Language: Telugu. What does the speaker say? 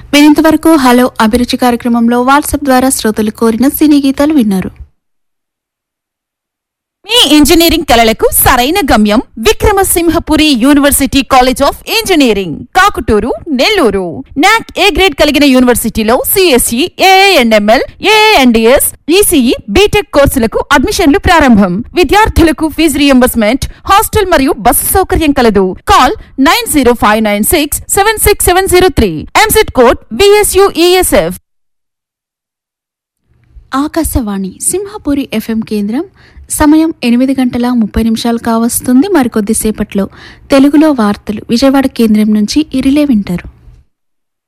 వినింతవరకు హలో అభిరుచి కార్యక్రమంలో వాట్సాప్ ద్వారా శ్రోతలు కోరిన సినీ గీతాలు విన్నారు మీ ఇంజనీరింగ్ కలలకు సరైన గమ్యం Vikrama Simhapuri university college of engineering Kakutur Nellore NAAC A grade కలిగిన యూనివర్సిటీలో CSE AIML AIDS ECE B Tech కోర్సులకు అడ్మిషన్లు ప్రారంభం విద్యార్థులకు ఫీజు రియంబర్స్మెంట్ హాస్టల్ మరియు బస్సు సౌకర్యం కలదు call nine zero five nine six seven six seven zero three EAMCET code బిఎస్యుఈఎస్ఎఫ్ ఆకాశవాణి సింహపురి ఎఫ్ఎం కేంద్రం సమయం ఎనిమిది గంటల ముప్పై నిమిషాలు కావస్తుంది మరికొద్దిసేపట్లో తెలుగులో వార్తలు విజయవాడ కేంద్రం నుంచి ఇరిలే వింటారు